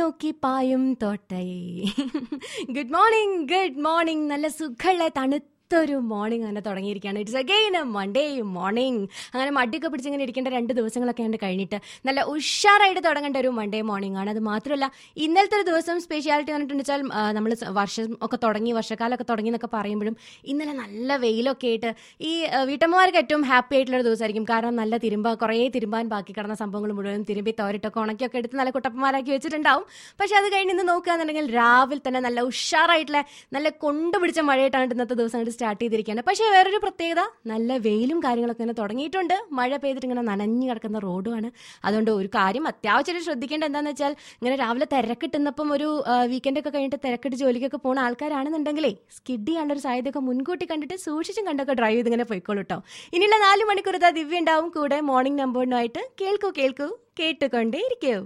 നോക്കി പായും തോട്ടൈ ഗുഡ് മോർണിംഗ് ഗുഡ് മോർണിംഗ് നല്ല സുഖമുള്ള തണുത്ത ഒരു മോർണിംഗ് അങ്ങനെ തുടങ്ങിയിരിക്കുകയാണ് it's again a Monday morning അങ്ങനെ മടിയൊക്കെ പിടിച്ചിങ്ങനെ ഇരിക്കേണ്ട രണ്ട് ദിവസങ്ങളൊക്കെ ഉണ്ട് കഴിഞ്ഞിട്ട് നല്ല ഉഷാറായിട്ട് തുടങ്ങേണ്ട ഒരു മൺഡേ മോർണിംഗ് ആണ് അത് മാത്രമല്ല ഇന്നലത്തെ ഒരു ദിവസം സ്പെഷ്യാലിറ്റി പറഞ്ഞിട്ടുണ്ടെന്ന് വെച്ചാൽ നമ്മൾ വർഷം ഒക്കെ തുടങ്ങി വർഷക്കാലമൊക്കെ തുടങ്ങി എന്നൊക്കെ പറയുമ്പോഴും ഇന്നലെ നല്ല വെയിലൊക്കെ ആയിട്ട് ഈ ആ, വീട്ടമ്മമാർക്ക് ഏറ്റവും ഹാപ്പി ആയിട്ടുള്ള ഒരു ദിവസമായിരിക്കും കാരണം നല്ല തിരുമ്പ കുറേ തിരുമ്പാൻ ബാക്കി കിടന്ന സംഭവങ്ങൾ മുഴുവൻ തിരുമ്പി തോരിട്ടൊക്കെ ഉണക്കിയൊക്കെ എടുത്ത് നല്ല കുട്ടപ്പന്മാരാക്കി വെച്ചിട്ടുണ്ടാവും പക്ഷെ അത് കഴിഞ്ഞ് ഇന്ന് നോക്കുകയാണെന്നുണ്ടെങ്കിൽ രാവിലെ തന്നെ നല്ല ഉഷാറായിട്ടുള്ള നല്ല കൊണ്ടുപിടിച്ച മഴയായിട്ടാണ് ഇന്നത്തെ ദിവസം അങ്ങോട്ട് സ്റ്റാർട്ട് ചെയ്തിരിക്കുകയാണ് പക്ഷേ വേറൊരു പ്രത്യേകത നല്ല വെയിലും കാര്യങ്ങളൊക്കെ ഇങ്ങനെ തുടങ്ങിയിട്ടുണ്ട് മഴ പെയ്തിട്ട് ഇങ്ങനെ നനഞ്ഞു കിടക്കുന്ന റോഡുമാണ് അതുകൊണ്ട് ഒരു കാര്യം അത്യാവശ്യം ശ്രദ്ധിക്കേണ്ട എന്താണെന്ന് വെച്ചാൽ ഇങ്ങനെ രാവിലെ തിരക്കിട്ടുന്നപ്പം ഒരു വീക്കെൻഡ് ഒക്കെ കഴിഞ്ഞിട്ട് തിരക്കിട്ട് ജോലിക്കൊക്കെ പോകുന്ന ആൾക്കാരാണെന്നുണ്ടെങ്കിലേ സ്കിഡ് ചെയ്യാനുള്ള ഒരു സാധ്യതയൊക്കെ മുൻകൂട്ടി കണ്ടിട്ട് സൂക്ഷിച്ചും കണ്ടൊക്കെ ഡ്രൈവ് ചെയ്ത് ഇങ്ങനെ പോയിക്കോളൂ കേട്ടോ ഇനിയുള്ള നാല് മണിക്കൂർ ഇതാ ദിവ്യ ഉണ്ടാവും കൂടെ മോർണിംഗ് നമ്പറിനുമായിട്ട് കേൾക്കൂ കേൾക്കൂ കേട്ടുകൊണ്ടേ ഇരിക്കൂ